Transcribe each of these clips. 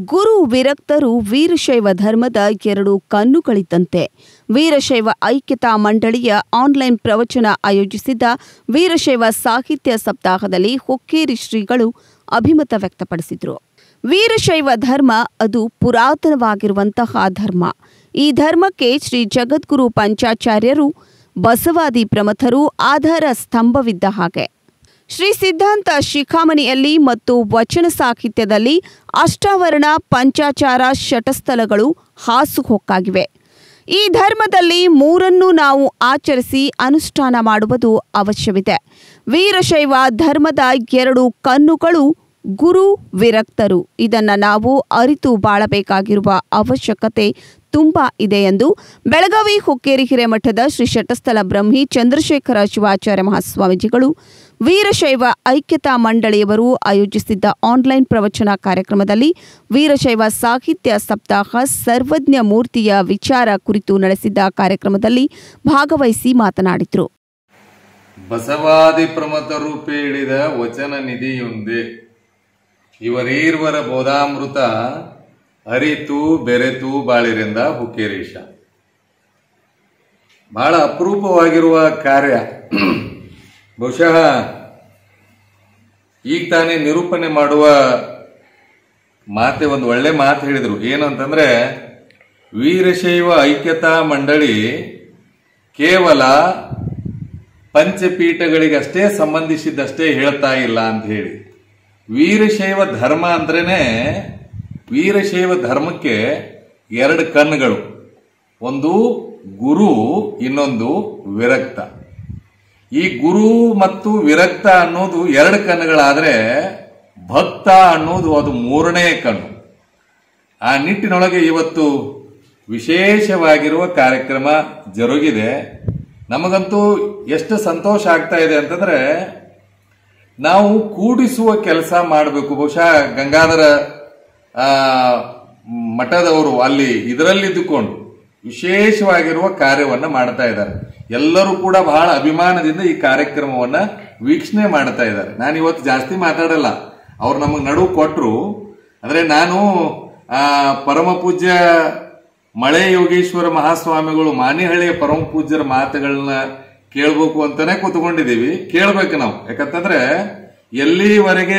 ಗುರು ವಿರಕ್ತರು ವೀರಶೈವ ಧರ್ಮದ ಎರಡು ಕಣ್ಣುಗಳಿದ್ದಂತೆ ವೀರಶೈವ ಐಕ್ಯತಾ ಮಂಡಳಿಯ ಆನ್ಲೈನ್ ಪ್ರವಚನ ಆಯೋಜಿಸಿದ್ದ ವೀರಶೈವ ಸಾಹಿತ್ಯ ಸಪ್ತಾಹದಲ್ಲಿ ಹುಕ್ಕೇರಿ ಶ್ರೀಗಳು ಅಭಿಮತ ವ್ಯಕ್ತಪಡಿಸಿದರು ವೀರಶೈವ ಧರ್ಮ ಅದು ಪುರಾತನವಾಗಿರುವಂತಹ ಧರ್ಮ ಈ ಧರ್ಮಕ್ಕೆ ಶ್ರೀ ಜಗದ್ಗುರು ಪಂಚಾಚಾರ್ಯರು ಬಸವಾದಿ ಪ್ರಮಥರು ಆಧಾರ ಸ್ತಂಭವಿದ್ದ ಹಾಗೆ ಶ್ರೀ ಸಿದ್ಧಾಂತ ಶಿಖಾಮಣಿಯಲ್ಲಿ ಮತ್ತು ವಚನ ಸಾಹಿತ್ಯದಲ್ಲಿ ಅಷ್ಟಾವರಣ ಪಂಚಾಚಾರ ಶಟಸ್ಥಲಗಳು ಹಾಸುಹೊಕ್ಕಾಗಿವೆ ಈ ಧರ್ಮದಲ್ಲಿ ಮೂರನ್ನು ನಾವು ಆಚರಿಸಿ ಅನುಷ್ಠಾನ ಮಾಡುವುದು ಅವಶ್ಯವಿದೆ ವೀರಶೈವ ಧರ್ಮದ ಎರಡು ಕಣ್ಣುಗಳು ಗುರು ವಿರಕ್ತರು ಇದನ್ನು ನಾವು ಅರಿತು ಬಾಳಬೇಕಾಗಿರುವ ಅವಶ್ಯಕತೆ ತುಂಬ ಇದೆ ಎಂದು ಬೆಳಗಾವಿ ಹುಕ್ಕೇರಿ ಹಿರೇಮಠದ ಶ್ರೀ ಶಟಸ್ಥಲ ಬ್ರಹ್ಮಿ ಚಂದ್ರಶೇಖರ ಶಿವಾಚಾರ್ಯ ಮಹಾಸ್ವಾಮೀಜಿಗಳು ವೀರಶೈವ ಐಕ್ಯತಾ ಮಂಡಳಿಯವರು ಆಯೋಜಿಸಿದ್ದ ಆನ್ಲೈನ್ ಪ್ರವಚನ ಕಾರ್ಯಕ್ರಮದಲ್ಲಿ ವೀರಶೈವ ಸಾಹಿತ್ಯ ಸಪ್ತಾಹ ಸರ್ವಜ್ಞ ಮೂರ್ತಿಯ ವಿಚಾರ ಕುರಿತು ನಡೆಸಿದ್ದ ಕಾರ್ಯಕ್ರಮದಲ್ಲಿ ಭಾಗವಹಿಸಿ ಮಾತನಾಡಿದರು ಬಸವಾದಿ ಪ್ರಮತರು ಪೇಳಿದ ವಚನ ನಿಧಿಯೊಂದೇ ಇವರೀರ್ವರ ಬೋಧಾಮೃತ ಅರಿತು ಬೆರೆತು ಬಾಳಿರೆಂದ ಹುಕ್ಕೇರೀಶ ಬಹಳ ಅಪರೂಪವಾಗಿರುವ ಕಾರ್ಯ ಬಹುಶಃ ಈಗ ತಾನೇ ನಿರೂಪಣೆ ಮಾಡುವ ಮಾತೆ ಒಂದು ಒಳ್ಳೆ ಮಾತು ಹೇಳಿದರು ಏನು ಅಂತಂದ್ರೆ ವೀರಶೈವ ಐಕ್ಯತಾ ಮಂಡಳಿ ಕೇವಲ ಪಂಚಪೀಠಗಳಿಗಷ್ಟೇ ಸಂಬಂಧಿಸಿದ್ದಷ್ಟೇ ಹೇಳ್ತಾ ಇಲ್ಲ ಅಂತ ಹೇಳಿ ವೀರಶೈವ ಧರ್ಮ ಅಂದ್ರೇನೆ ವೀರಶೈವ ಧರ್ಮಕ್ಕೆ ಎರಡು ಕಣ್ಣುಗಳು ಒಂದು ಗುರು ಇನ್ನೊಂದು ವಿರಕ್ತ ಈ ಗುರು ಮತ್ತು ವಿರಕ್ತ ಅನ್ನೋದು ಎರಡು ಕಣ್ಣುಗಳಾದ್ರೆ ಭಕ್ತ ಅನ್ನೋದು ಅದು ಮೂರನೇ ಕಣ್ಣು ಆ ನಿಟ್ಟಿನೊಳಗೆ ಇವತ್ತು ವಿಶೇಷವಾಗಿರುವ ಕಾರ್ಯಕ್ರಮ ಜರುಗಿದೆ ನಮಗಂತೂ ಎಷ್ಟು ಸಂತೋಷ ಆಗ್ತಾ ಇದೆ ಅಂತಂದ್ರೆ ನಾವು ಕೂಡಿಸುವ ಕೆಲಸ ಮಾಡಬೇಕು ಬಹುಶಃ ಗಂಗಾಧರ ಆ, ಮಠದವರು ಅಲ್ಲಿ ಇದರಲ್ಲಿದ್ದುಕೊಂಡು ವಿಶೇಷವಾಗಿರುವ ಕಾರ್ಯವನ್ನ ಮಾಡ್ತಾ ಇದ್ದಾರೆ ಎಲ್ಲರೂ ಕೂಡ ಬಹಳ ಅಭಿಮಾನದಿಂದ ಈ ಕಾರ್ಯಕ್ರಮವನ್ನ ವೀಕ್ಷಣೆ ಮಾಡ್ತಾ ಇದ್ದಾರೆ ನಾನು ಇವತ್ತು ಜಾಸ್ತಿ ಮಾತಾಡಲ್ಲ ಅವ್ರು ನಮಗೆ ನಡುವು ಕೊಟ್ರು ಅಂದ್ರೆ ನಾನು ಆ ಪರಮ ಪೂಜ್ಯ ಮಳೆ ಯೋಗೇಶ್ವರ ಮಹಾಸ್ವಾಮಿಗಳು ಮಾನಿಹಳ್ಳಿಯ ಪರಮ ಪೂಜ್ಯರ ಮಾತುಗಳನ್ನ ಕೇಳ್ಬೇಕು ಅಂತಾನೆ ಕೂತ್ಕೊಂಡಿದೀವಿ ಕೇಳ್ಬೇಕು ನಾವು ಯಾಕಂತಂದ್ರೆ ಎಲ್ಲಿವರೆಗೆ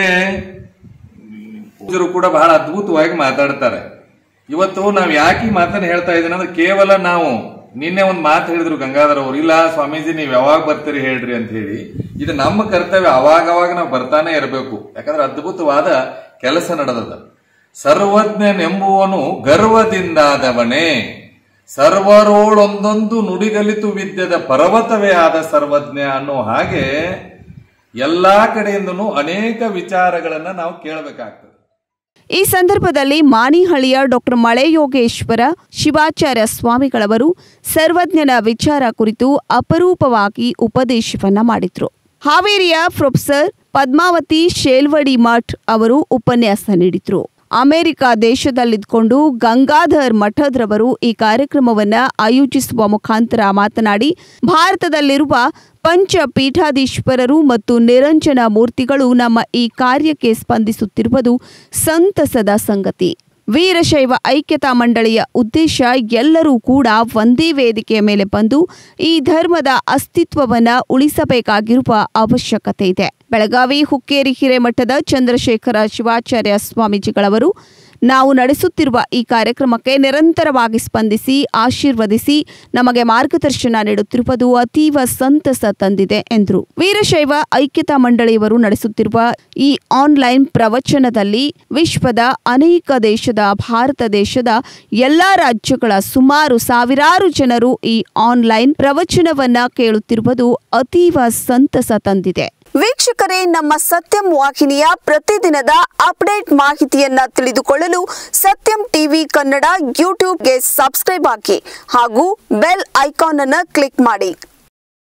ಪೂಜ್ಯರು ಕೂಡ ಬಹಳ ಅದ್ಭುತವಾಗಿ ಮಾತಾಡ್ತಾರೆ ಇವತ್ತು ನಾವ್ ಯಾಕೆ ಈ ಮಾತನ್ನ ಹೇಳ್ತಾ ಇದ್ದೀನಿ ಅಂದ್ರೆ ಕೇವಲ ನಾವು ನಿನ್ನೆ ಒಂದು ಮಾತು ಹೇಳಿದ್ರು ಗಂಗಾಧರ ಅವರು ಇಲ್ಲ ಸ್ವಾಮೀಜಿ ನೀವ್ ಯಾವಾಗ ಬರ್ತೀರಿ ಹೇಳ್ರಿ ಅಂತ ಹೇಳಿ ಇದು ನಮ್ಮ ಕರ್ತವ್ಯ ಅವಾಗ ಅವಾಗ ನಾವು ಬರ್ತಾನೆ ಇರಬೇಕು ಯಾಕಂದ್ರೆ ಅದ್ಭುತವಾದ ಕೆಲಸ ನಡೆದದ ಸರ್ವಜ್ಞನೆಂಬುವನು ಗರ್ವದಿಂದಾದವನೇ ಸರ್ವರೋಳೊಂದೊಂದು ನುಡಿಗಲಿತು ವಿದ್ಯದ ಪರ್ವತವೇ ಆದ ಸರ್ವಜ್ಞ ಅನ್ನೋ ಹಾಗೆ ಎಲ್ಲಾ ಕಡೆಯಿಂದನೂ ಅನೇಕ ವಿಚಾರಗಳನ್ನ ನಾವು ಕೇಳಬೇಕಾಗ್ತದೆ ಈ ಸಂದರ್ಭದಲ್ಲಿ ಮಾನಿಹಳ್ಳಿಯ ಡಾಕ್ಟರ್ ಮಳೆಯೋಗೇಶ್ವರ ಶಿವಾಚಾರ್ಯ ಸ್ವಾಮಿಗಳವರು ಸರ್ವಜ್ಞನ ವಿಚಾರ ಕುರಿತು ಅಪರೂಪವಾಗಿ ಉಪದೇಶವನ್ನ ಮಾಡಿದ್ರು ಹಾವೇರಿಯ ಪ್ರೊಫೆಸರ್ ಪದ್ಮಾವತಿ ಶೇಲ್ವಡಿ ಮಠ್ ಅವರು ಉಪನ್ಯಾಸ ನೀಡಿದ್ರು ಅಮೆರಿಕ ದೇಶದಲ್ಲಿದ್ಕೊಂಡು ಗಂಗಾಧರ್ ಮಠದ್ರವರು ಈ ಕಾರ್ಯಕ್ರಮವನ್ನ ಆಯೋಜಿಸುವ ಮುಖಾಂತರ ಮಾತನಾಡಿ ಭಾರತದಲ್ಲಿರುವ ಪಂಚ ಪೀಠಾಧೀಶ್ವರರು ಮತ್ತು ನಿರಂಜನ ಮೂರ್ತಿಗಳು ನಮ್ಮ ಈ ಕಾರ್ಯಕ್ಕೆ ಸ್ಪಂದಿಸುತ್ತಿರುವುದು ಸಂತಸದ ಸಂಗತಿ ವೀರಶೈವ ಐಕ್ಯತಾ ಮಂಡಳಿಯ ಉದ್ದೇಶ ಎಲ್ಲರೂ ಕೂಡ ಒಂದೇ ವೇದಿಕೆಯ ಮೇಲೆ ಬಂದು ಈ ಧರ್ಮದ ಅಸ್ತಿತ್ವವನ್ನ ಉಳಿಸಬೇಕಾಗಿರುವ ಅವಶ್ಯಕತೆ ಇದೆ ಬೆಳಗಾವಿ ಹುಕ್ಕೇರಿ ಹಿರೇಮಠದ ಚಂದ್ರಶೇಖರ ಶಿವಾಚಾರ್ಯ ಸ್ವಾಮೀಜಿಗಳವರು ನಾವು ನಡೆಸುತ್ತಿರುವ ಈ ಕಾರ್ಯಕ್ರಮಕ್ಕೆ ನಿರಂತರವಾಗಿ ಸ್ಪಂದಿಸಿ ಆಶೀರ್ವದಿಸಿ ನಮಗೆ ಮಾರ್ಗದರ್ಶನ ನೀಡುತ್ತಿರುವುದು ಅತೀವ ಸಂತಸ ತಂದಿದೆ ಎಂದರು ವೀರಶೈವ ಐಕ್ಯತಾ ಮಂಡಳಿಯವರು ನಡೆಸುತ್ತಿರುವ ಈ ಆನ್ಲೈನ್ ಪ್ರವಚನದಲ್ಲಿ ವಿಶ್ವದ ಅನೇಕ ದೇಶದ ಭಾರತ ದೇಶದ ಎಲ್ಲಾ ರಾಜ್ಯಗಳ ಸುಮಾರು ಸಾವಿರಾರು ಜನರು ಈ ಆನ್ಲೈನ್ ಪ್ರವಚನವನ್ನ ಕೇಳುತ್ತಿರುವುದು ಅತೀವ ಸಂತಸ ತಂದಿದೆ ವೀಕ್ಷಕರೇ ನಮ್ಮ ಸತ್ಯಂ ವಾಹಿನಿಯ ಪ್ರತಿದಿನದ ಅಪ್ಡೇಟ್ ಮಾಹಿತಿಯನ್ನ ತಿಳಿದುಕೊಳ್ಳಲು ಸತ್ಯಂ ಟಿವಿ ಕನ್ನಡ ಯೂಟ್ಯೂಬ್ಗೆ ಸಬ್ಸ್ಕ್ರೈಬ್ ಹಾಕಿ ಹಾಗೂ ಬೆಲ್ ಐಕಾನ್ ಅನ್ನು ಕ್ಲಿಕ್ ಮಾಡಿ